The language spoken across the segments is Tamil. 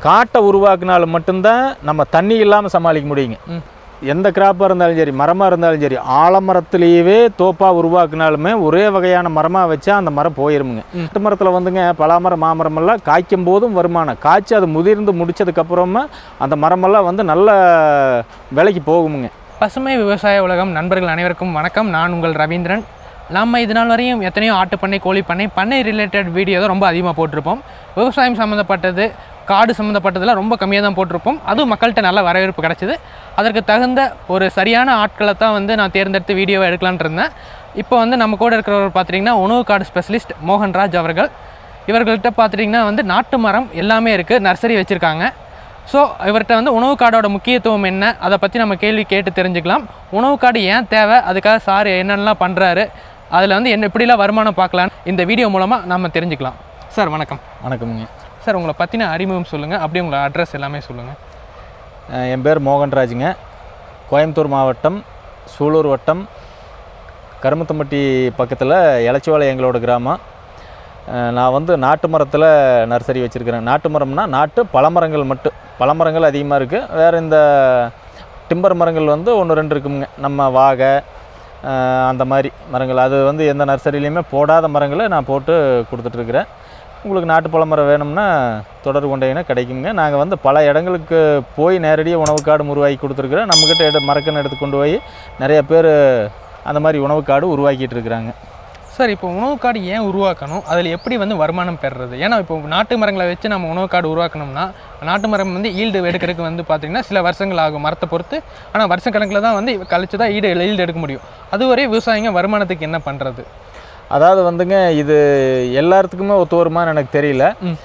காட்டை உருவாக்குனாலும் மட்டும்தான் நம்ம தண்ணி இல்லாமல் சமாளிக்க முடியுங்க ம். எந்த கிராப்பாக இருந்தாலும் சரி மரமாக இருந்தாலும் சரி ஆலமரத்துலேயே தோப்பாக உருவாக்குனாலுமே ஒரே வகையான மரமாக வச்சா அந்த மரம் போயிருமுங்க ம். நாட்டு மரத்தில் வந்துங்க பலாமரம் மாமரம் எல்லாம் காய்க்கும் போதும் வருமானம் காய்ச்சி அது முதிர்ந்து முடிச்சதுக்கப்புறமா அந்த மரமெல்லாம் வந்து நல்ல விலைக்கு போகுமுங்க பசுமை விவசாய உலகம் நண்பர்கள் அனைவருக்கும் வணக்கம் நான் உங்கள் ரவீந்திரன் நம்ம இது நாள் வரையும் எத்தனையோ ஆட்டு பண்ணை கோழி பண்ணை பண்ணை ரிலேட்டட் வீடியோ தான் ரொம்ப அதிகமாக போட்டிருப்போம் விவசாயம் சம்மந்தப்பட்டது காடு சம்மந்தப்பட்டதெல்லாம் ரொம்ப கம்மியாக தான் போட்டிருப்போம் அதுவும் மக்கள்கிட்ட நல்ல வரவேற்பு கிடச்சிது அதற்கு தகுந்த ஒரு சரியான ஆட்களை தான் வந்து நான் தேர்ந்தெடுத்து வீடியோவை எடுக்கலான்ட்டு இருந்தேன் இப்போ வந்து நம்ம கூட இருக்கிறவர் பார்த்துட்டிங்கன்னா உணவு காடு ஸ்பெஷலிஸ்ட் மோகன்ராஜ் அவர்கள் இவர்கள்ட்ட பார்த்துட்டிங்கன்னா வந்து நாட்டு மரம் எல்லாமே இருக்குது நர்சரி வச்சுருக்காங்க ஸோ இவர்கிட்ட வந்து உணவு கார்டோட முக்கியத்துவம் என்ன அதை பற்றி நம்ம கேள்வி கேட்டு தெரிஞ்சுக்கலாம் உணவு கார்டு ஏன் தேவை அதுக்காக சார் என்னென்னலாம் பண்ணுறாரு அதில் வந்து என்ன எப்படிலாம் வருமானம் பார்க்கலாம் இந்த வீடியோ மூலமாக நம்ம தெரிஞ்சுக்கலாம் சார் வணக்கம் வணக்கமுங்க சார் உங்களை பற்றின அறிமுகம் சொல்லுங்கள் அப்படியே உங்களை அட்ரஸ் எல்லாமே சொல்லுங்கள் அஹ் என் பேர் மோகன்ராஜுங்க கோயம்புத்தூர் மாவட்டம் சூலூர் வட்டம் கருமத்தம்பட்டி பக்கத்தில் எலச்சிவாலை எங்களோட கிராமம் அஹ் நான் வந்து நாட்டு மரத்தில் நர்சரி வச்சுருக்கிறேன் நாட்டு மரம்னா நாட்டு பழமரங்கள் மட்டும் பழமரங்கள் அதிகமாக இருக்குது வேறு இந்த டிம்பர் மரங்கள் வந்து ஒன்று ரெண்டு இருக்குங்க நம்ம வாகை அஹ் அந்த மாதிரி மரங்கள் அது வந்து எந்த நர்சரிலையுமே போடாத மரங்களை நான் போட்டு கொடுத்துட்ருக்குறேன் உங்களுக்கு நாட்டு பழமரம் வேணும்னா தொடர்பு கொண்டீங்கன்னா கிடைக்குங்க நாங்கள் வந்து பல இடங்களுக்கு போய் நேரடியாக உணவு காடு உருவாக்கி கொடுத்துருக்குறோம் நம்மக்கிட்ட எடு மரக்கன்று எடுத்து கொண்டு போய் நிறைய பேர் அந்த மாதிரி உணவு காடு உருவாக்கிட்டு இருக்கிறாங்க சார் இப்போ உணவு கார்டு ஏன் உருவாக்கணும் அதில் எப்படி வந்து வருமானம் பெறுறது ஏன்னா இப்போ நாட்டு மரங்களை வச்சு நம்ம உணவு கார்டு உருவாக்கணும்னா நாட்டு மரம் வந்து ஈல்டு எடுக்கிறதுக்கு வந்து பார்த்திங்கன்னா சில வருஷங்கள் ஆகும் மரத்தை பொறுத்து ஆனால் வருஷக்கணக்கில் தான் வந்து கழிச்சு தான் ஈடு ஈல்டு எடுக்க முடியும் அதுவரை விவசாயிங்க வருமானத்துக்கு என்ன பண்ணுறது அதாவது வந்துங்க இது எல்லாத்துக்குமே ஒத்து வருமான்னு எனக்கு தெரியல ம்.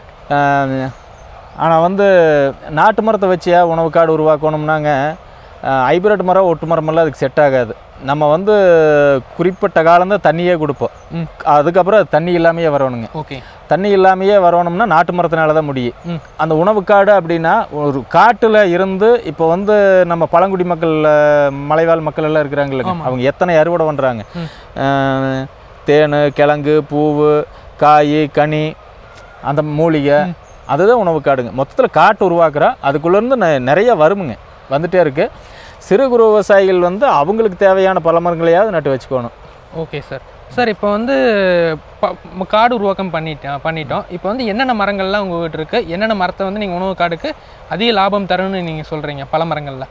ஆனால் வந்து நாட்டு மரத்தை வச்சியா உணவு காடு உருவாக்கணும்னாங்க ஹைபிரிட் மரம் ஒட்டு மரமெல்லாம் அதுக்கு செட் ஆகாது நம்ம வந்து குறிப்பிட்ட காலம்தான் தண்ணியே கொடுப்போம் ம். அதுக்கப்புறம் அது தண்ணி இல்லாமையே வரணுங்க ஓகே தண்ணி இல்லாமையே வரணும்னா நாட்டு மரத்தினால தான் முடியும் ம். அந்த உணவு காடு அப்படின்னா ஒரு காட்டில் இருந்து இப்போ வந்து நம்ம பழங்குடி மக்கள் அஹ், மலைவாழ் மக்கள் எல்லாம் இருக்கிறாங்க இல்லைங்க ஆமா. அவங்க எத்தனை அறுவடை பண்ணுறாங்க ம். தேன் கிழங்கு பூவு காய் கனி அந்த மூலிகை ம். அதுதான் உணவு காடுங்க மொத்தத்தில் காட்டு உருவாக்குறா அதுக்குள்ளேருந்து நெ- நிறைய வருமுங்க வந்துட்டே இருக்கு சிறு குறு விவசாயிகள் வந்து அவங்களுக்கு தேவையான பல மரங்களையாவது நட்டு வச்சுக்கணும் ஓகே சார் சார் இப்போ வந்து ப- ம- காடு உருவாக்கம் பண்ணிட்டோம் பண்ணிட்டோம் இப்போ வந்து என்னென்ன மரங்கள்லாம் உங்கள் வீட்டு இருக்குது என்னென்ன மரத்தை வந்து நீங்கள் உணவு காடுக்கு அதிக லாபம் தரும்னு நீங்கள் சொல்கிறீங்க பல மரங்களில்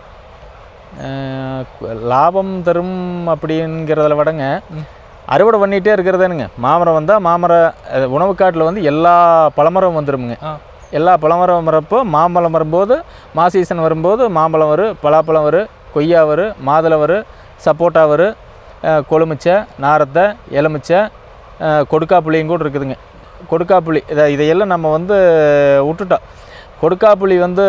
அஹ் லாபம் தரும் அப்படிங்கிறத விடங்க ம். அறுவடை பண்ணிகிட்டே இருக்கிறதுனுங்க மாமரம் வந்தால் மாமர அஹ் உணவு காட்டில் வந்து எல்லா பழமரம் வந்துடுமுங்க ஆ எல்லா பழமரம் வரப்போ மாம்பழம் வரும்போது மா சீசன் வரும்போது மாம்பழம் வரும் பலாப்பழம் வரும் கொய்யா வரும் மாதுளை வரும் சப்போட்டா வரும் அஹ் கொழுமிச்சை நாரத்தை எலுமிச்சை அஹ் கொடுக்காப்புளியும் கூட இருக்குதுங்க கொடுக்காப்புளி இதை இதையெல்லாம் நம்ம வந்து விட்டுட்டோம் கொடுக்காப்புளி வந்து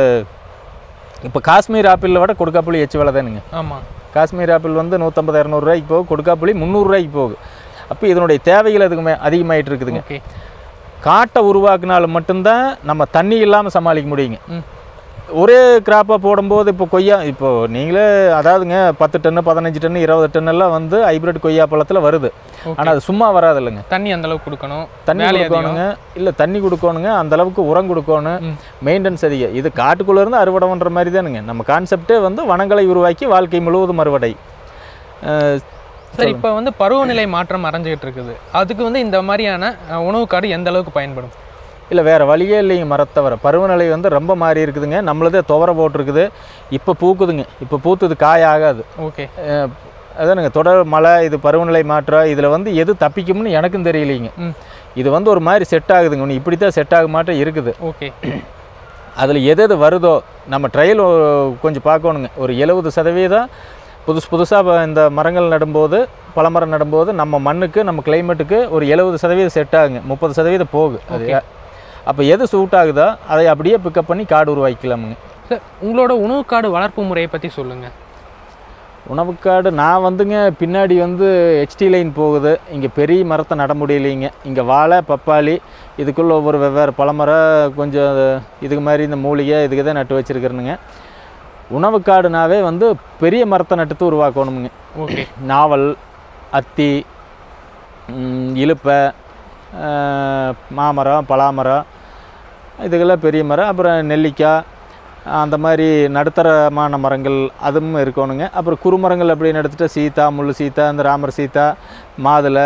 இப்போ காஷ்மீர் ஆப்பிளில் விட கொடுக்காப்புளி எச்சு விலை தானுங்க ஆமாம் காஷ்மீர் ஆப்பிள் வந்து நூற்றம்பது இரநூறுவாய்க்கு போகுது கொடுக்காப்புளி முந்நூறுரூவாய்க்கு போகுது அப்போ இதனுடைய தேவைகள் அதுக்குமே அதிகமாயிட்டு இருக்குதுங்க ஓகே காட்டை உருவாக்குனாலும் மட்டும்தான் நம்ம தண்ணி இல்லாமல் சமாளிக்க முடியுங்க ம் ஒரே கிராப்பாக போடும்போது இப்போ கொய்யா இப்போ நீங்களே அதாவதுங்க பத்து டன்னு பதினஞ்சு டன்னு இருபது டன் எல்லாம் வந்து ஹைபிரிட் கொய்யா பழத்தில் வருது ஓகே ஆனால் அது சும்மா வராது இல்லைங்க தண்ணி அந்த அளவுக்கு கொடுக்கணும் தண்ணி வேலை அதிகம். கொடுக்கணுங்க இல்லை தண்ணி கொடுக்கணுங்க அந்த அளவுக்கு உரம் கொடுக்கணும் ம். மெயின்டெனன்ஸ் அதிகம் இது காட்டுக்குள்ளே இருந்து அறுவடை பண்ணுற மாதிரி தானுங்க நம்ம கான்செப்டே வந்து வனங்களை உருவாக்கி வாழ்க்கை முழுவதும் அறுவடை அஹ், சார் இப்போ வந்து பருவநிலை மாற்றம் அரைஞ்சிக்கிட்டு இருக்குது அதுக்கு வந்து இந்த மாதிரியான அஹ், உணவு காடு எந்த அளவுக்கு பயன்படும் இல்லை வேறு வழியே இல்லைங்க மரத்தவரை பருவநிலை வந்து ரொம்ப மாறி இருக்குதுங்க நம்மளதே துவர போட்டிருக்குது இப்போ பூக்குதுங்க இப்போ பூத்துது காய் ஆகாது ஓகே அஹ், அதானுங்க தொடர் மழை இது பருவநிலை மாற்றம் இதில் வந்து எது தப்பிக்கும்னு எனக்கும் தெரியலைங்க ம் இது வந்து ஒரு மாதிரி செட் ஆகுதுங்க ஒன்று இப்படி தான் செட் ஆக மாட்டே இருக்குது ஓகே அதில் எது எது வருதோ நம்ம ட்ரையல் கொஞ்சம் பார்க்கணுங்க ஒரு எழுபது சதவீதம் புதுசு புதுசாக இந்த மரங்கள் நடும்போது பழமரம் நடும்போது நம்ம மண்ணுக்கு நம்ம கிளைமேட்டுக்கு ஒரு எழுபது சதவீதம் செட் ஆகுங்க முப்பது சதவீதம் போகு அது Okay. அப்போ எது சூட் ஆகுதோ அதை அப்படியே பிக்கப் பண்ணி காடு உருவாக்கிக்கலாமுங்க சார் உங்களோட உணவு காடு வளர்ப்பு முறையை பற்றி சொல்லுங்கள் உணவுக்காடு நான் வந்துங்க பின்னாடி வந்து ஹெச்டி லைன் போகுது இங்கே பெரிய மரத்தை நட முடியலைங்க இங்கே வாழை பப்பாளி இதுக்குள்ள ஒவ்வொரு வெவ்வேறு பழமரம் கொஞ்சம் இதுக்கு மாதிரி இந்த மூலிகை இதுக்கு தான் நட்டு வச்சுருக்கிறேனுங்க உணவுக்காடுனாவே வந்து பெரிய மரத்தை நட்டு உருவாக்கணுமுங்க ஓகே நாவல் அத்தி ம், இலுப்பை அஹ், மாமரம் பலாமரம் இதுக்கெல்லாம் பெரிய மரம் அப்புறம் நெல்லிக்காய் அந்த மாதிரி நடுத்தரமான மரங்கள் அதுவும் இருக்கணுங்க அப்புறம் குறுமரங்கள் அப்படின்னு எடுத்துகிட்டா சீதா முள்ளு சீதா இந்த ராமர் சீதா மாதுளை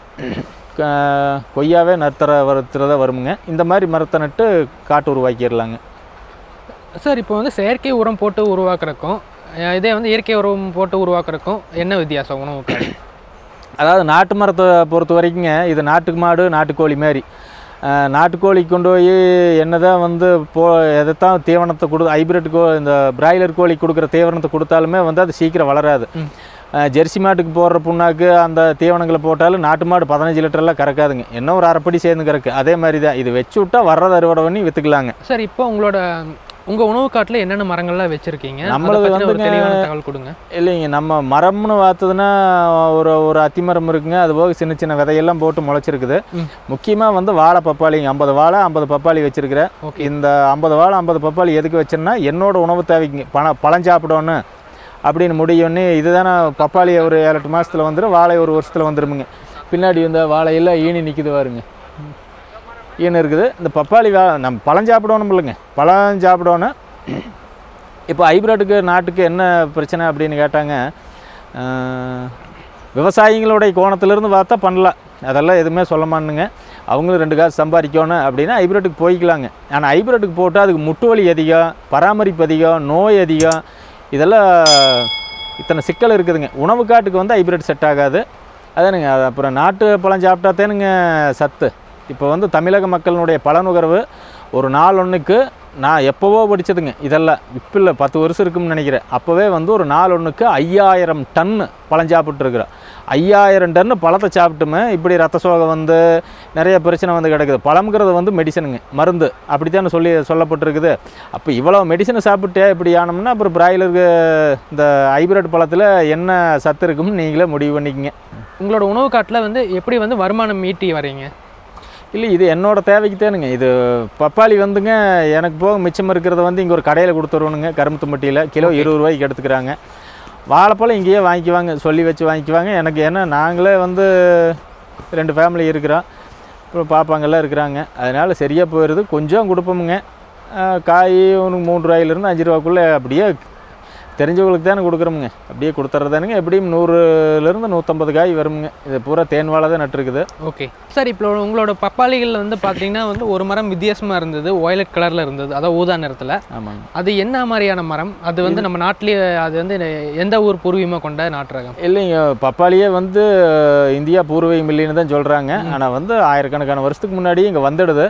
க- கொய்யாவே நடுத்தர வரத்துல தான் வருமுங்க இந்த மாதிரி மரத்தை நட்டு காட்டு உருவாக்கிடலாங்க சார் இப்போ வந்து செயற்கை உரம் போட்டு உருவாக்குறதுக்கும் அஹ் இதே வந்து இயற்கை உரம் போட்டு உருவாக்குறதுக்கும் என்ன வித்தியாசம் உணவுக்கு அதாவது நாட்டு மரத்தை பொறுத்த வரைக்குங்க இது நாட்டு மாடு நாட்டுக்கோழி மாதிரி அஹ், நாட்டுக்கோழி கொண்டு போய் என்னதான் வந்து போ எதைத்தான் தீவனத்தை கொடு ஹைபிரிட் கோ இந்த பிராய்லர் கோழி கொடுக்குற தீவனத்தை கொடுத்தாலுமே வந்து அது சீக்கிரம் வளராது ம். அஹ், ஜெர்சி மாட்டுக்கு போடுற புண்ணாக்கு அந்த தீவனங்களை போட்டாலும் நாட்டு மாடு பதினஞ்சு லிட்டர்லாம் கறக்காதுங்க என்ன ஒரு அரைப்படி சேர்ந்து கறக்கு அதே மாதிரி தான் இது வச்சு விட்டா வர்றதை அறுவடை பண்ணி விற்றுக்கலாங்க சார் இப்போ உங்களோட உங்கள் உணவு காட்டில் என்னென்ன மரங்கள்லாம் வச்சுருக்கீங்க நம்மளது நம்மளது ஒரு வந்துங்க- தெளிவான தகவல் கொடுங்க இல்லைங்க நம்ம மரம்னு பார்த்ததுன்னா ஒரு ஒரு அத்தி மரம் இருக்குங்க அது போக சின்ன சின்ன விதையெல்லாம் போட்டு முளைச்சிருக்குது ம். முக்கியமாக வந்து வாழை பப்பாளிங்க ஐம்பது வாழை ஐம்பது பப்பாளி வச்சிருக்கிறேன் ஓகே இந்த ஐம்பது வாழை ஐம்பது பப்பாளி எதுக்கு வச்சேன்னா என்னோட உணவு தேவைக்குங்க பண பழம் சாப்பிடணும் அப்படின்னு முடியும்னு இதுதானே பப்பாளி ஒரு ஏழு எட்டு மாதத்தில் வந்துடும் வாழை ஒரு வருஷத்தில் வந்துருமுங்க பின்னாடி இந்த வாழையில் ஈனி நிற்கிது பாருங்க ஈனு இருக்குது இந்த பப்பாளி வா நம்ம பழம் சாப்பிடணும் இல்லைங்க பழம் சாப்பிடணும் இப்போ ஹைப்ரிட்டுக்கு நாட்டுக்கு என்ன பிரச்சனை அப்படின்னு கேட்டாங்க அஹ், விவசாயிகளுடைய கோணத்திலிருந்து பார்த்தா பண்ணலாம் அதெல்லாம் எதுவுமே சொல்ல மாட்டேங்க அவங்களும் ரெண்டு காசு சம்பாதிக்கணும் அப்படின்னா ஹைப்ரிட்டுக்கு போய்க்கலாங்க ஆனால் ஹைப்ரிட்டுக்கு போட்டால் அதுக்கு முட்டு வலி அதிகம் பராமரிப்பு அதிகம் நோய் அதிகம் இதெல்லாம் இத்தனை சிக்கல் இருக்குதுங்க உணவு காட்டுக்கு வந்து ஹைப்ரிட் செட் ஆகாது அதானுங்க அது அப்புறம் நாட்டு பழம் சாப்பிட்டாத்தேனுங்க சத்து இப்போ வந்து தமிழக மக்களினுடைய பல நுகர்வு ஒரு நாள் ஒன்றுக்கு நான் எப்போவோ படிச்சதுங்க இதெல்லாம் இப்போ இல்லை பத்து வருஷம் இருக்கும்னு நினைக்கிறேன் அப்போவே வந்து ஒரு நாள் ஒன்றுக்கு ஐயாயிரம் டன்னு பழம் சாப்பிட்ருக்குறோம் ஐயாயிரம் டன்னு பழத்தை சாப்பிட்டுமே இப்படி ரத்த சோகை வந்து நிறைய பிரச்சனை வந்து கிடக்குது பழம்ங்கிறது வந்து மெடிசனுங்க மருந்து அப்படித்தானே சொல்லி சொல்லப்பட்டிருக்குது அப்போ இவ்வளோ மெடிசனை சாப்பிட்டே இப்படி ஆனோம்னா அப்புறம் பிராய்லருக்கு இந்த ஹைபிரிட் பழத்தில் என்ன சத்து இருக்கும்னு நீங்களே முடிவு பண்ணிக்கங்க உங்களோட உணவு காட்டில் வந்து எப்படி வந்து வருமானம் ஈட்டி வரீங்க இல்லை இது என்னோட தேவைக்கு தானுங்க இது பப்பாளி வந்துங்க எனக்கு போக மிச்சம் இருக்கிறத வந்து இங்கே ஒரு கடையில் கொடுத்துருவணுங்க கரும்புத்தும்பட்டியில் கிலோ இருபது ரூபாய்க்கு எடுத்துக்கிறாங்க வாழைப்பழம் இங்கேயே வாங்கிக்குவாங்க சொல்லி வச்சு வாங்கிக்குவாங்க எனக்கு ஏன்னா நாங்களே வந்து ரெண்டு ஃபேமிலி இருக்கிறோம் அப்புறம் பாப்பாங்கெல்லாம் இருக்கிறாங்க அதனால் சரியாக போயிடுது கொஞ்சம் கொடுப்போமுங்க ஆஹ் காய் ஒரு மூணு ரூபாயிலிருந்து அஞ்சு ரூபாக்குள்ளே அப்படியே தெரிஞ்சவங்களுக்கு தானே கொடுக்குறோமுங்க அப்படியே கொடுத்துட்றதானுங்க எப்படியும் நூறுலேருந்து நூற்றம்பது காய் வருமுங்க இது பூரா தேன் வாழை தான் நட்டுருக்குது ஓகே சார் இப்போ உங்களோட பப்பாளிகள் வந்து பார்த்தீங்கன்னா வந்து ஒரு மரம் வித்தியாசமாக இருந்தது ஒயலட் கலரில் இருந்தது அதாவது ஊதா நிறத்தில் ஆமாங்க அது என்ன மாதிரியான மரம் அது வந்து நம்ம நாட்டிலேயே அது வந்து எந்த ஊர் பூர்வீகமாக கொண்ட நாட்டு ரகம் இல்லைங்க பப்பாளியே வந்து இந்தியா பூர்வீகம் இல்லைன்னு தான் சொல்கிறாங்க ஆனால் வந்து ஆயிரக்கணக்கான வருஷத்துக்கு முன்னாடியே இங்கே வந்துடுது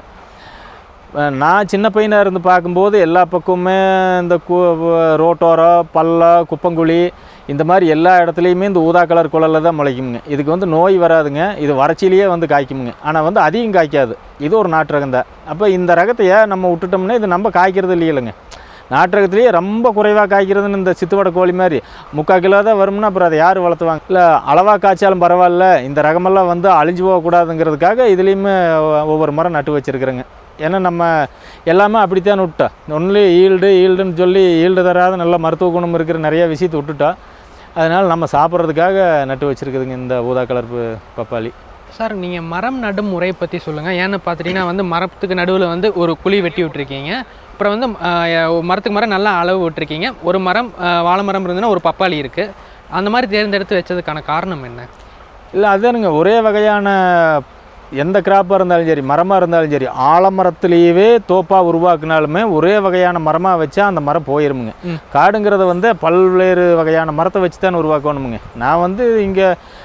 அஹ் நான் சின்ன பையனாக இருந்து பார்க்கும்போது எல்லா பக்கமுமே இந்த கு ரோட்டோரம் பள்ளம் குப்பங்குழி இந்த மாதிரி எல்லா இடத்துலையுமே இந்த ஊதா கலர் குழலில் தான் முளைக்குமுங்க இதுக்கு வந்து நோய் வராதுங்க இது வறட்சியிலேயே வந்து காய்க்குமுங்க ஆனால் வந்து அதிகம் காய்க்காது இது ஒரு நாட்டு ரகம் தான் அப்போ இந்த ரகத்தையே நம்ம விட்டுட்டோம்னா இது நம்ம காய்க்கிறது இல்லையிலங்க நாட்டு ரகத்துலேயே ரொம்ப குறைவாக காய்க்கிறதுன்னு இந்த சித்துவடை கோழி மாதிரி முக்கால் கிலோ தான் வரும்னா அப்புறம் அதை யார் வளர்த்துவாங்க இல்லை அளவாக காய்ச்சாலும் பரவாயில்ல இந்த ரகமெல்லாம் வந்து அழிஞ்சு போகக்கூடாதுங்கிறதுக்காக இதுலேயுமே ஒவ்வொரு மரம் நட்டு வச்சுருக்குறேங்க ஏன்னா நம்ம எல்லாமே அப்படித்தான் விட்டோம் ஒன்லி ஈல்டு ஈல்டுன்னு சொல்லி ஈல்டு தராத நல்ல மருத்துவ குணம் இருக்கிற நிறைய விஷயத்தை விட்டுட்டோம் அதனால் நம்ம சாப்பிட்றதுக்காக நட்டு வச்சுருக்குதுங்க இந்த ஊதா கலர் ப- பப்பாளி சார் நீங்கள் மரம் நடும் முறை பற்றி சொல்லுங்கள் ஏன்னு பார்த்துட்டிங்கன்னா வந்து மரத்துக்கு நடுவில் வந்து ஒரு குழி வெட்டி விட்டுருக்கீங்க அப்புறம் வந்து ஆஹ், மரத்துக்கு மரம் நல்லா அளவு விட்டுருக்கீங்க ஒரு மரம் ஆஹ், வாழை மரம் இருந்ததுன்னா ஒரு பப்பாளி இருக்குது அந்த மாதிரி தேர்ந்தெடுத்து வச்சதுக்கான காரணம் என்ன இல்லை அதுதானுங்க ஒரே வகையான எந்த கிராப்பாக இருந்தாலும் சரி மரமாக இருந்தாலும் சரி ஆலமரத்துலேயே தோப்பாக உருவாக்குனாலுமே ஒரே வகையான மரமாக வச்சா அந்த மரம் போயிருமுங்க ம். காடுங்கிறத வந்து பல்வேறு வகையான மரத்தை வச்சு தான் உருவாக்கணுமுங்க நான் வந்து இங்கே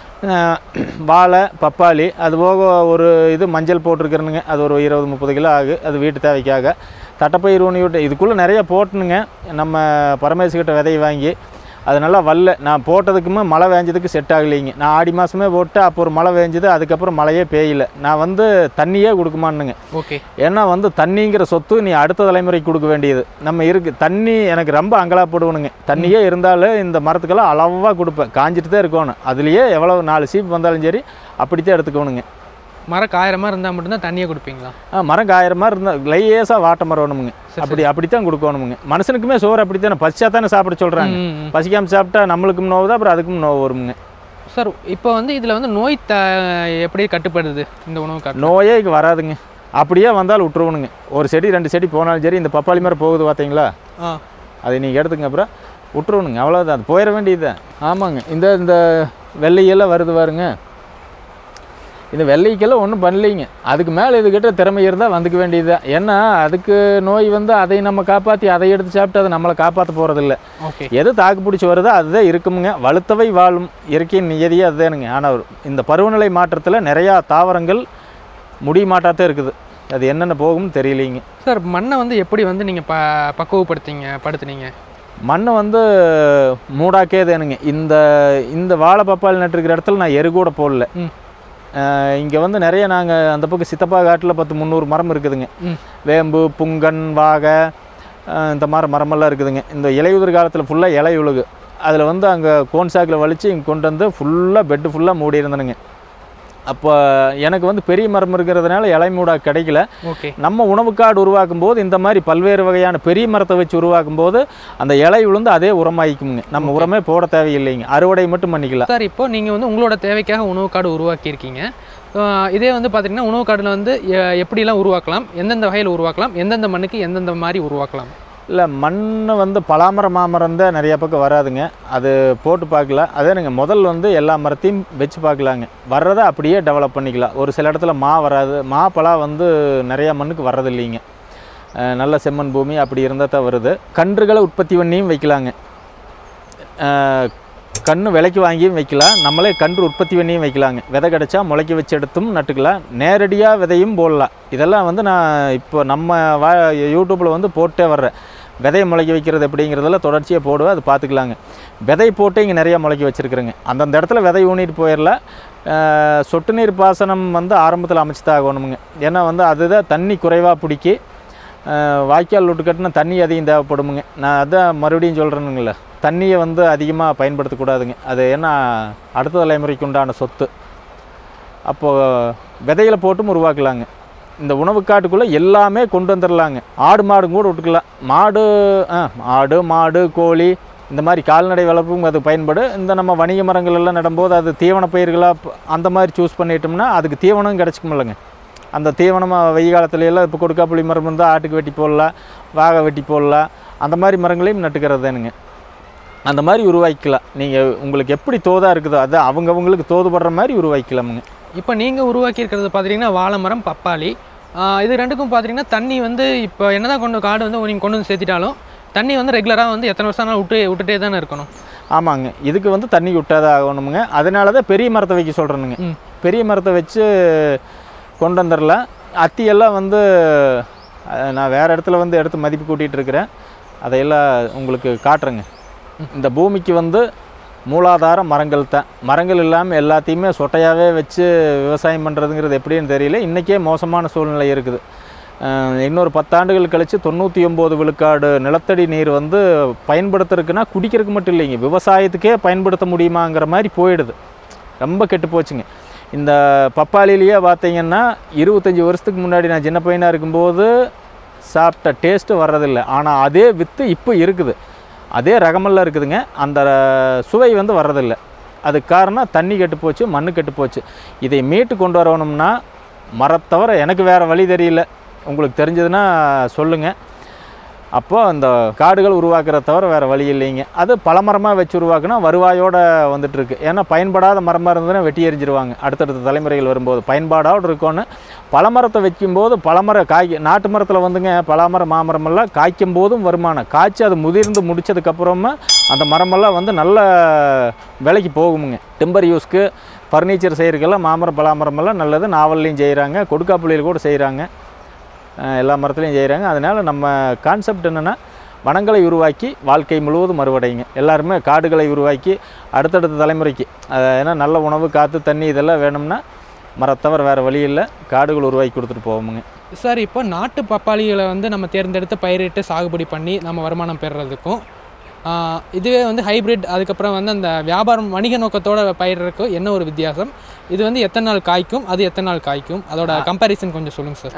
வாழை பப்பாளி அது போக ஒரு இது மஞ்சள் போட்டிருக்கிறேனுங்க அது ஒரு இருபது முப்பது கிலோ ஆகு அது வீட்டு தேவைக்காக தட்டைப்பயிர் ஒன்று விட்டு இதுக்குள்ளே நிறைய போட்டுனுங்க நம்ம பரமேசுக்கிட்ட விதையை வாங்கி அது நல்லா வரல நான் போட்டதுக்குமே மழை வேஞ்சதுக்கு செட் ஆகலைங்க நான் ஆடி மாதமே போட்டு அப்போ ஒரு மழை வேஞ்சது அதுக்கப்புறம் மழையே பெய்யல நான் வந்து தண்ணியே கொடுக்குமானுங்க ஓகே ஏன்னா வந்து தண்ணிங்கிற சொத்து நீ அடுத்த தலைமுறைக்கு கொடுக்க வேண்டியது நம்ம இருக்கு தண்ணி எனக்கு ரொம்ப அங்கலாப்படுவனுங்க தண்ணியே இருந்தாலும் இந்த மரத்துக்கெல்லாம் அளவாக கொடுப்பேன் காஞ்சிட்டு தான் இருக்கணும் அதுலேயே எவ்வளோ நாலு சீப் வந்தாலும் சரி அப்படித்தான் எடுத்துக்கணுங்க மரம் காயிரமாக இருந்தால் மட்டும்தான் தண்ணியை கொடுப்பீங்களா ஆ, மரம் காயிற மாதிரி இருந்தால் லேசாக வாட்ட மரம் வேணுமுங்க சரி, அப்படி அப்படித்தான் கொடுக்கணுமுங்க மனுஷனுக்குமே சோறு அப்படித்தானே பசிச்சா தானே சாப்பிட சொல்கிறாங்க ம், ம். பசிக்காமல் சாப்பிட்டா நம்மளுக்கும் நோவு தான் அப்புறம் அதுக்கும் நோவு வருமுங்க சார் இப்போ வந்து இதில் வந்து நோய் த எப்படி கட்டுப்படுது இந்த உணவு காட்டு நோயே இங்கே வராதுங்க அப்படியே வந்தாலும் விட்டுருவணுங்க ஒரு செடி ரெண்டு செடி போனாலும் சரி இந்த பப்பாளி மரம் போகுது பார்த்தீங்களா ஆ அதை நீங்கள் எடுத்துங்க அப்புறம் விட்டுருவணுங்க அவ்வளோதான் அது போயிட வேண்டியது ஆமாங்க இந்த இந்த வெள்ளையெல்லாம் வருது பாருங்க இந்த வெள்ளைக்கெல்லாம் ஒன்றும் பண்ணலைங்க அதுக்கு மேலே இதுக்கிட்ட திறமை இருந்தால் வந்துக்க வேண்டியது தான் ஏன்னா அதுக்கு நோய் வந்து அதை நம்ம காப்பாற்றி அதை எடுத்து சாப்பிட்டு அதை நம்மளை காப்பாற்ற போகிறதில்ல ஓகே எது தாக்கு பிடிச்சி வருதோ அதுதான் இருக்குமுங்க வலுத்தவை வாழும் இயற்கையின் நியதியே அதுதானுங்க ஆனால் இந்த பருவநிலை மாற்றத்தில் நிறையா தாவரங்கள் முடிய மாட்டாத்தான் இருக்குது அது என்னென்ன போகும்னு தெரியலைங்க சார் மண்ணை வந்து எப்படி வந்து நீங்கள் ப பக்குவப்படுத்திங்க படுத்துனீங்க மண்ணை வந்து மூடாக்கே தேனுங்க இந்த இந்த வாழை பப்பாளி நட்டுருக்கிற இடத்துல நான் எரு கூட போடல ம். இங்கே வந்து நிறைய நாங்கள் அந்த பக்கம் சித்தப்பா காட்டில் பத்து முந்நூறு மரம் இருக்குதுங்க ம். வேம்பு புங்கன் வாகை அஹ், இந்த மாதிரி மரமெல்லாம் இருக்குதுங்க இந்த இலையுதிர் காலத்தில் ஃபுல்லாக இலை உழுகு அதில் வந்து அங்கே கோன் சாக்கில் வலித்து இங்கே கொண்டு வந்து ஃபுல்லாக பெட்டு ஃபுல்லாக மூடி இருந்தனுங்க அப்போ எனக்கு வந்து பெரிய மரம் இருக்கிறதுனால இலை மூடா கிடைக்கல ஓகே நம்ம உணவுக்காடு உருவாக்கும் போது இந்த மாதிரி பல்வேறு வகையான பெரிய மரத்தை வச்சு உருவாக்கும் போது அந்த இலை விழுந்து அதே உரமாயிக்குங்க நம்ம உரமே போட தேவையில்லைங்க அறுவடை மட்டும் பண்ணிக்கலாம் சார் இப்போ நீங்கள் வந்து உங்களோட தேவைக்காக உணவு காடு உருவாக்கியிருக்கீங்க ஆஹ் இதே வந்து பார்த்தீங்கன்னா உணவு காடில் வந்து எ- எப்படிலாம் உருவாக்கலாம் எந்தெந்த வகையில் உருவாக்கலாம் எந்தெந்த மண்ணுக்கு எந்தெந்த மாதிரி உருவாக்கலாம் இல்லை மண் வந்து பலாமரம் மாமரம் தான் நிறைய பக்கம் வராதுங்க அது போட்டு பார்க்கல அதே நீங்கள் முதல் வந்து எல்லா மரத்தையும் வச்சு பார்க்கலாங்க வர்றதை அப்படியே டெவலப் பண்ணிக்கலாம் ஒரு சில இடத்துல மா வராது மா பலா வந்து நிறையா மண்ணுக்கு வர்றது இல்லைங்க அஹ் நல்ல செம்மண் பூமி அப்படி இருந்தால் தான் வருது கன்றுகளை உற்பத்தி பண்ணியும் வைக்கலாங்க அஹ் கன்று விலைக்கு வாங்கியும் வைக்கலாம் நம்மளே கன்று உற்பத்தி பண்ணியும் வைக்கலாங்க விதை கிடைச்சா முளைக்க வச்சு எடுத்தும் நட்டுக்கலாம் நேரடியாக விதையும் போடலாம் இதெல்லாம் வந்து நான் இப்போ நம்ம வா யூடியூப்பில் வந்து போட்டே வர்றேன் விதையை முளைக்க வைக்கிறது எப்படிங்கிறதெல்லாம் தொடர்ச்சியாக போடுவேன் அது பார்த்துக்கலாங்க விதை போட்டு இங்கே நிறையா முளைக்க வச்சுருக்குறேங்க அந்தந்த இடத்துல விதை ஊனிட்டு போயிடலாம் அஹ் சொட்டு நீர் பாசனம் வந்து ஆரம்பத்தில் அமைச்சு தான் ஆகணுமுங்க ஏன்னா வந்து அதுதான் தண்ணி குறைவாக பிடிக்கி அஹ் வாய்க்கால் விட்டு கட்டினா தண்ணி அதிகம் தேவைப்படுமுங்க நான் அதான் மறுபடியும் சொல்கிறேனுங்கள தண்ணியை வந்து அதிகமாக பயன்படுத்தக்கூடாதுங்க அது ஏன்னா அடுத்த தலைமுறைக்கு உண்டான சொத்து அப்போது விதைகளை போட்டும் உருவாக்கலாங்க இந்த உணவுக்காட்டுக்குள்ளே எல்லாமே கொண்டு வந்துடலாங்க ஆடு மாடும் கூட விட்டுக்கலாம் மாடு ஆ ஆடு மாடு கோழி இந்த மாதிரி கால்நடை வளர்ப்பும் அது பயன்படு இந்த நம்ம வணிக மரங்கள் எல்லாம் நடும்போது அது தீவன பயிர்களாக ப- அந்த மாதிரி சூஸ் பண்ணிட்டோம்னா அதுக்கு தீவனம் கிடச்சிக்குமில்லங்க அந்த தீவனமாக வெய்ய காலத்துல எல்லாம் இப்போ கொடுக்காப்புளி மரம் இருந்தால் ஆட்டுக்கு வெட்டி போடலாம் வாகை வெட்டி போடலாம் அந்த மாதிரி மரங்களையும் நட்டுக்கிறது தானுங்க அந்த மாதிரி உருவாக்கிக்கலாம் நீங்கள் உங்களுக்கு எப்படி தோதாக இருக்குதோ அது அவங்கவங்களுக்கு தோதுபடுற மாதிரி உருவாக்கிக்கலாமுங்க இப்போ நீங்கள் உருவாக்கியிருக்கிறது பார்த்தீங்கன்னா வாழை மரம் பப்பாளி ஆஹ் இது ரெண்டுக்கும் பார்த்தீங்கன்னா தண்ணி வந்து இப்போ என்னதான் கொண்டு காடு வந்து நீங்கள் கொண்டு வந்து சேர்த்திட்டாலும் தண்ணி வந்து ரெகுலராக வந்து எத்தனை வருஷம் ஆனாலும் விட்டு விட்டுட்டே தானே இருக்கணும் ஆமாங்க இதுக்கு வந்து தண்ணி விட்டாதான் ஆகணுமுங்க அதனால தான் பெரிய மரத்தை வைக்க சொல்கிறேனுங்க ம். பெரிய மரத்தை வச்சு கொண்டு வந்துடலாம் அத்தியெல்லாம் வந்து அஹ், நான் வேறு இடத்துல வந்து எடுத்து மதிப்பு கூட்டிகிட்டு இருக்கிறேன் அதையெல்லாம் உங்களுக்கு காட்டுறேங்க இந்த பூமிக்கு வந்து மூலாதாரம் மரங்கள் தான் மரங்கள் இல்லாமல் எல்லாத்தையுமே சொட்டையாகவே வச்சு விவசாயம் பண்ணுறதுங்கிறது எப்படின்னு தெரியல இன்றைக்கே மோசமான சூழ்நிலை இருக்குது அஹ், இன்னொரு பத்தாண்டுகள் கழித்து தொண்ணூற்றி ஒம்பது விழுக்காடு நிலத்தடி நீர் வந்து பயன்படுத்துறதுக்குன்னா குடிக்கிறதுக்கு மட்டும் இல்லைங்க விவசாயத்துக்கே பயன்படுத்த முடியுமாங்கிற மாதிரி போயிடுது ரொம்ப கெட்டு போச்சுங்க இந்த பப்பாளிலேயே பார்த்தீங்கன்னா இருபத்தஞ்சி வருஷத்துக்கு முன்னாடி நான் சின்ன பையனாக இருக்கும்போது சாப்பிட்ட டேஸ்ட்டு வர்றதில்லை ஆனால் அதே வித்து இப்போ இருக்குது அதே ரகமெல்லாம் இருக்குதுங்க அந்த சுவை வந்து வர்றதில்லை அதுக்கு காரணம் தண்ணி கெட்டு போச்சு மண்ணு கெட்டு போச்சு இதை மீட்டு கொண்டு வரணும்னா மரத்தவிர எனக்கு வேறு வழி தெரியல உங்களுக்கு தெரிஞ்சதுன்னா சொல்லுங்கள் அப்போ அந்த காடுகள் உருவாக்குறத தவிர வேறு வழி இல்லைங்க அது பலமரமாக வச்சு உருவாக்குனா வருவாயோட வந்துட்டு இருக்கு ஏன்னா பயன்படாத மரமாக இருந்ததுன்னா வெட்டி எறிஞ்சிருவாங்க அடுத்தடுத்த தலைமுறைகள் வரும்போது பயன்பாடோடு இருக்கணும் பழமரத்தை வைக்கும்போது பழமர காய் நாட்டு மரத்தில் வந்துங்க பலாமரம் மாமரமெல்லாம் காய்க்கும் போதும் வருமானம் காய்ச்சி அது முதிர்ந்து முடிச்சதுக்கப்புறமா அந்த மரமெல்லாம் வந்து நல்ல விலைக்கு போகுமுங்க டிம்பர் யூஸ்க்கு ஃபர்னிச்சர் செய்கிறதுக்கெல்லாம் மாமரம் பலாமரமெல்லாம் நல்லது நாவல்லையும் செய்கிறாங்க கொடுக்காப்புளியில் கூட செய்கிறாங்க அஹ் எல்லா மரத்துலையும் செய்கிறாங்க அதனால் நம்ம கான்செப்ட் என்னென்னா வனங்களை உருவாக்கி வாழ்க்கை முழுவதும் மறுவடைங்க எல்லாருமே காடுகளை உருவாக்கி அடுத்தடுத்த தலைமுறைக்கு அஹ் ஏன்னா நல்ல உணவு காற்று தண்ணி இதெல்லாம் வேணும்னா மரத்தவிர வேறு வழி இல்லை காடுகள் உருவாக்கி கொடுத்துட்டு போவோமுங்க சார் இப்போ நாட்டு பப்பாளிகளை வந்து நம்ம தேர்ந்தெடுத்து பயிரிட்டு சாகுபடி பண்ணி நம்ம வருமானம் பெறுறதுக்கும் ஆஹ் இதுவே வந்து ஹைபிரிட் அதுக்கப்புறம் வந்து அந்த வியாபாரம் வணிக நோக்கத்தோட பயிரிறதுக்கும் என்ன ஒரு வித்தியாசம் இது வந்து எத்தனை நாள் காய்க்கும் அது எத்தனை நாள் காய்க்கும் அதோட கம்பேரிசன் கொஞ்சம் சொல்லுங்கள் சார்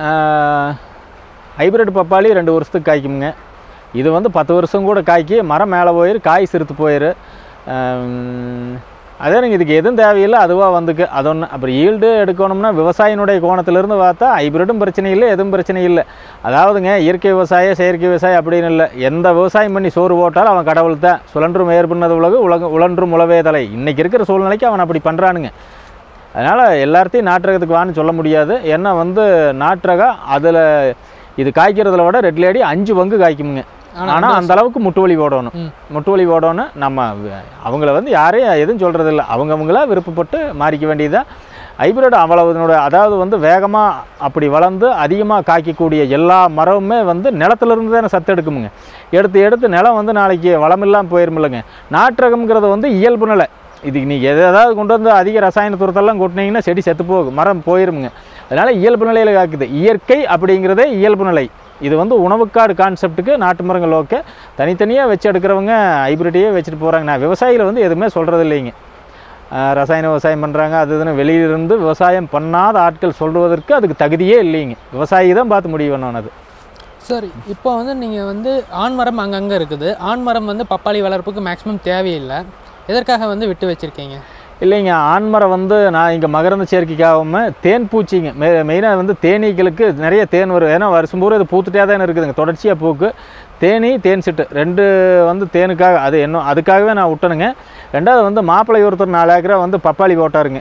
ஹைபிரிட் பப்பாளி ரெண்டு வருஷத்துக்கு காய்க்குமுங்க இது வந்து பத்து வருஷம் கூட காய்க்கி மரம் மேலே போயிரு காய் சிறுத்து போயிரு ஆம், அதே நீங்கள் இதுக்கு எதுவும் தேவையில்லை அதுவாக வந்துக்கு அது ஒன்று அப்புறம் ஈல்டு எடுக்கணும்னா விவசாயினுடைய கோணத்திலிருந்து பார்த்தா ஹைபிரிட்டும் பிரச்சனை இல்லை எதுவும் பிரச்சனை இல்லை அதாவதுங்க இயற்கை விவசாயம் செயற்கை விவசாயம் அப்படின்னு இல்லை எந்த விவசாயம் பண்ணி சோறு போட்டாலும் அவன் கடவுள் தான் சுழன்றும் ஏற்புனது உலகு உலக உழன்றும் உழவே தலை இன்றைக்கி இருக்கிற சூழ்நிலைக்கு அவன் அப்படி பண்ணுறானுங்க அதனால் எல்லாத்தையும் நாட்டுறதுக்கு வான்னு சொல்ல முடியாது ஏன்னா வந்து நாட்டுரகம் அதில் இது காய்க்கிறதுல விட ரெட் லேடி அஞ்சு பங்கு காய்க்குமுங்க ஆனா ஆனால் அந்த அளவுக்கு முட்டு வலி ஓடணும் ம். முட்டு வலி ஓடணும் நம்ம வ- அவங்கள வந்து யாரையும் எதுவும் சொல்கிறது இல்லை அவங்கவுங்களா விருப்பப்பட்டு மாறிக்க வேண்டியதுதான் ஹைபிரிட் அவ்வளவு இதனுடைய அதாவது வந்து வேகமாக அப்படி வளர்ந்து அதிகமாக காய்க்கக்கூடிய எல்லா மரமுமே வந்து நிலத்துலேருந்து தானே சத்து எடுக்குமுங்க எடுத்து எடுத்து நிலம் வந்து நாளைக்கு வளமில்லாமல் போயிருமில்லைங்க நாட்டுரகம்ங்கிறது வந்து இயல்பு நிலை இதுக்கு நீங்கள் எது ஏதாவது கொண்டு வந்து அதிக ரசாயன துரத்தெல்லாம் கொட்டினீங்கன்னா செடி செத்து போகும் மரம் போயிருமுங்க அதனால் இயல்பு நிலையில் காக்குது இயற்கை அப்படிங்கிறதே இயல்பு நிலை இது வந்து உணவுக்காடு கான்செப்ட்டுக்கு நாட்டு மரங்கள் ஓகே தனித்தனியாக வச்சு எடுக்கிறவங்க ஹைப்ரிட்டையே வச்சுட்டு போகிறாங்க நான் விவசாயிகள் வந்து எதுவுமே சொல்கிறது இல்லைங்க ஆஹ் ரசாயன விவசாயம் பண்ணுறாங்க அது இதுன்னு வெளியிலிருந்து விவசாயம் பண்ணாத ஆட்கள் சொல்வதற்கு அதுக்கு தகுதியே இல்லைங்க விவசாயி தான் பார்த்து முடிவு பண்ணணும் அது சரி இப்போ வந்து நீங்கள் வந்து ஆண்மரம் அங்கங்கே இருக்குது ஆண்மரம் வந்து பப்பாளி வளர்ப்புக்கு மேக்ஸிமம் தேவையில்லை எதற்காக வந்து விட்டு வச்சுருக்கீங்க இல்லைங்க ஆண்மரம் வந்து நான் இங்கே மகரந்த சேர்க்கைக்காகாம தேன் பூச்சிங்க மெ மெயினாக வந்து தேனீக்களுக்கு நிறைய தேன் வரும் ஏன்னா வருஷம் பூரா இது பூத்துட்டே தானே இருக்குதுங்க தொடர்ச்சியாக பூக்கு தேனி தேன் சிட்டு ரெண்டு வந்து தேனுக்காக அது என்ன அதுக்காகவே நான் விட்டனுங்க ரெண்டாவது வந்து மாப்பிள்ளை ஒருத்தர் நாலு ஏக்கரா வந்து பப்பாளி போட்டாருங்க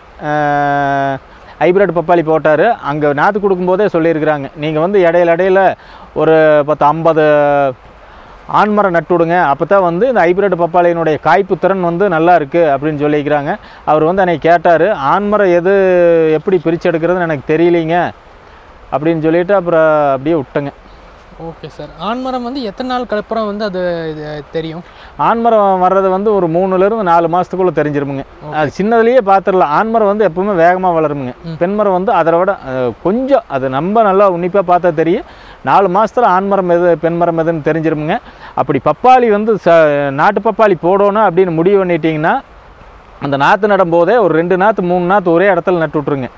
ஹைப்ரிட் பப்பாளி போட்டார் அங்கே நாற்று கொடுக்கும்போதே சொல்லியிருக்கிறாங்க நீங்கள் வந்து இடையில இடையில ஒரு பத்து ஐம்பது ஆண்மரம் நட்டு விடுங்க அப்போ தான் வந்து இந்த ஹைப்ரிட் பப்பாளியினுடைய காய்ப்பு திறன் வந்து நல்லா இருக்குது அப்படின்னு சொல்லிக்கிறாங்க அவர் வந்து அன்னைக்கு கேட்டார் ஆண்மரம் எது எப்படி பிரித்து எடுக்கிறதுன்னு எனக்கு தெரியலைங்க அப்படின்னு சொல்லிட்டு அப்புறம் அப்படியே விட்டேங்க ஓகே சார் ஆண்மரம் வந்து எத்தனை நாள் கலப்புறம் வந்து அது இது தெரியும் ஆண்மரம் வர்றது வந்து ஒரு மூணுலேருந்து நாலு மாதத்துக்குள்ளே தெரிஞ்சிருமுங்க அது சின்னதுலேயே பார்த்துடலாம் ஆண்மரம் வந்து எப்பவுமே வேகமாக வளருமுங்க ம். பெண்மரம் வந்து அதை விட அஹ், கொஞ்சம் அது நம்ம நல்லா உன்னிப்பாக பார்த்தா தெரியும் நாலு மாதத்தில் ஆண்மரம் எது பெண்மரம் எதுன்னு தெரிஞ்சிருமுங்க அப்படி பப்பாளி வந்து ச நாட்டு பப்பாளி போடணும் அப்படின்னு முடிவு பண்ணிட்டீங்கன்னா அந்த நாற்று நடும்போதே ஒரு ரெண்டு நாற்று மூணு நாற்று ஒரே இடத்துல நட்டு விட்ருங்க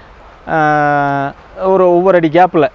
ஆஹ், ஒரு ஒவ்வொரு அடி கேப்பில்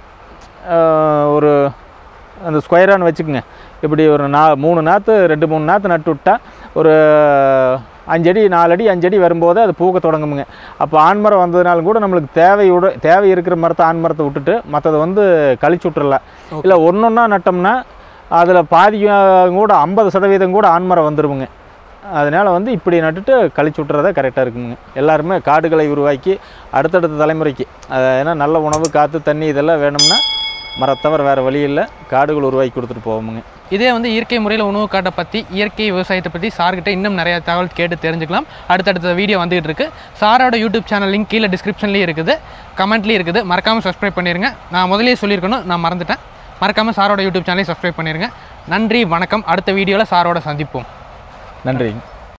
ஒரு அந்த ஸ்கொயரானு வச்சுக்கோங்க இப்படி ஒரு நா மூணு நாற்று ரெண்டு மூணு நாற்று நட்டு விட்டா ஒரு அஞ்சடி நாலடி அஞ்சடி வரும்போது அது பூக்க தொடங்குமுங்க அப்போ ஆண்மரம் வந்ததுனாலும் கூட நம்மளுக்கு தேவையோட தேவை இருக்கிற மரத்தை ஆண்மரத்தை விட்டுட்டு மற்றதை வந்து கழிச்சு விட்டுறலாம் Okay. இல்லை ஒன்று ஒன்றா நட்டோம்னா அதில் பாதி அஹ், கூட ஐம்பது சதவீதம் கூட ஆண்மரம் வந்துருமுங்க அதனால் வந்து இப்படி நட்டுட்டு கழிச்சு விட்டுறதா கரெக்டாக இருக்குங்க எல்லாருமே காடுகளை உருவாக்கி அடுத்தடுத்த தலைமுறைக்கு அது ஏன்னா நல்ல உணவு காற்று தண்ணி இதெல்லாம் வேணும்னா மரத்தவிர வேறு வழி இல்லை காடுகள் உருவாக்கி கொடுத்துட்டு போவோமுங்க இதே வந்து இயற்கை முறையில் உணவு காட்டை பற்றி இயற்கை விவசாயத்தை பற்றி சார்கிட்ட இன்னும் நிறைய தகவல் கேட்டு தெரிஞ்சுக்கலாம் அடுத்தடுத்த வீடியோ வந்துகிட்டு இருக்கு சாரோட யூடியூப் சேனல் லிங்க் கீழே டிஸ்கிரிப்ஷன்லேயும் இருக்குது கமெண்ட்லேயும் இருக்குது மறக்காமல் சப்ஸ்கிரைப் பண்ணிடுங்க நான் முதல்லயே சொல்லியிருக்கணும் நான் மறந்துட்டேன் மறக்காமல் சாரோட யூடியூப் சேனலையும் சப்ஸ்கிரைப் பண்ணிடுங்க நன்றி வணக்கம் அடுத்த வீடியோவில் சாரோட சந்திப்போம் நன்றிங்க